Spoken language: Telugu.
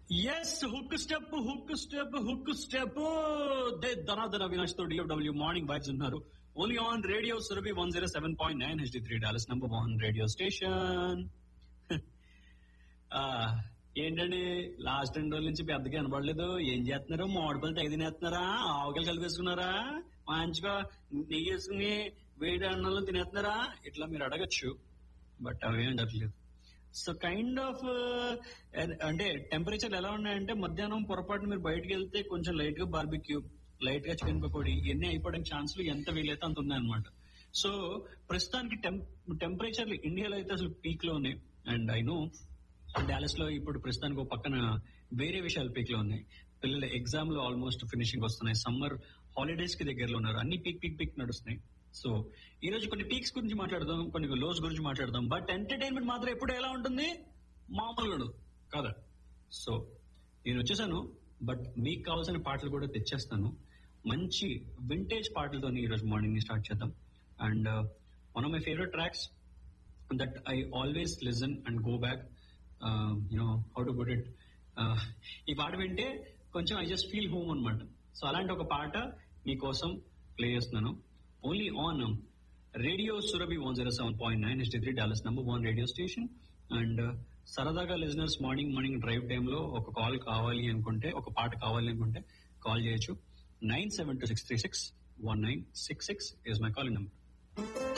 yes hook step hook step hook step దే ధనాధన అవినాష్ తో డిఎఫ్డబ్ల్యూ మార్నింగ్ వైబ్స్ ఉన్నారు only on radio Surabhi one zero seven point nine HD three Dallas number one radio station ఏంటండి లాస్ట్ రెండు రోజుల నుంచి పెద్దగా కనబడలేదు ఏం చేస్తున్నారు మోడపల్లి తెగ తినేస్తున్నారా ఆవకాయలు కలిపేసుకున్నారా మంచిగా నెయ్యి వేసుకుని వేడి అన్నంలో తినేస్తున్నారా ఇట్లా మీరు అడగచ్చు బట్ అవేం అడగలేదు సో కైండ్ ఆఫ్ అంటే టెంపరేచర్ ఎలా ఉన్నాయంటే మధ్యాహ్నం పొరపాటు మీరు బయటకు వెళ్తే కొంచెం లైట్ గా బార్బిక్యూ లైట్ గా చికెన్ పకోడీ ఇవన్నీ అయిపోవడానికి ఛాన్సులు ఎంత వీలైతే అంత ఉన్నాయన్నమాట సో ప్రస్తుతానికి టెంపరేచర్ ఇండియాలో అయితే అసలు పీక్ లో ఉన్నాయి అండ్ ఐ నో డాలస్ లో ఇప్పుడు ప్రస్తుతానికి ఒక పక్కన వేరే విషయాలు పీక్ లో ఉన్నాయి పిల్లల ఎగ్జామ్ లో ఆల్మోస్ట్ ఫినిషింగ్ వస్తున్నాయి సమ్మర్ హాలిడేస్ కి దగ్గరలో ఉన్నారు అన్ని పీక్ పీక్ పీక్ నడుస్తున్నాయి సో ఈ రోజు కొన్ని పీక్స్ గురించి మాట్లాడదాం కొన్ని లోస్ గురించి మాట్లాడదాం బట్ ఎంటర్టైన్మెంట్ మాత్రం ఎప్పుడు ఎలా ఉంటుంది మామూలుగా ఉండదు కదా సో నేను వచ్చేసాను బట్ మీకు కావాల్సిన పాటలు కూడా తెచ్చేస్తాను మంచి వింటేజ్ పాటలతో ఈ రోజు మార్నింగ్ ని స్టార్ట్ చేద్దాం and one of my favourite tracks that I always listen and go back you know how to put it ఈ పాట వింటే కొంచెం ఐ జస్ట్ ఫీల్ హోమ్ అనమాట సో అలాంటి ఒక పాట మీకోసం ప్లే చేస్తున్నాను only on radio Surabhi one zero seven point nine ST three Dallas number one radio station and సరదాగా లిజనర్స్ మార్నింగ్ మార్నింగ్ డ్రైవ్ టైంలో ఒక కాల్ కావాలి అనుకుంటే ఒక పాట కావాలి అనుకుంటే కాల్ చేయొచ్చు nine seven two six three six one nine six six is my call number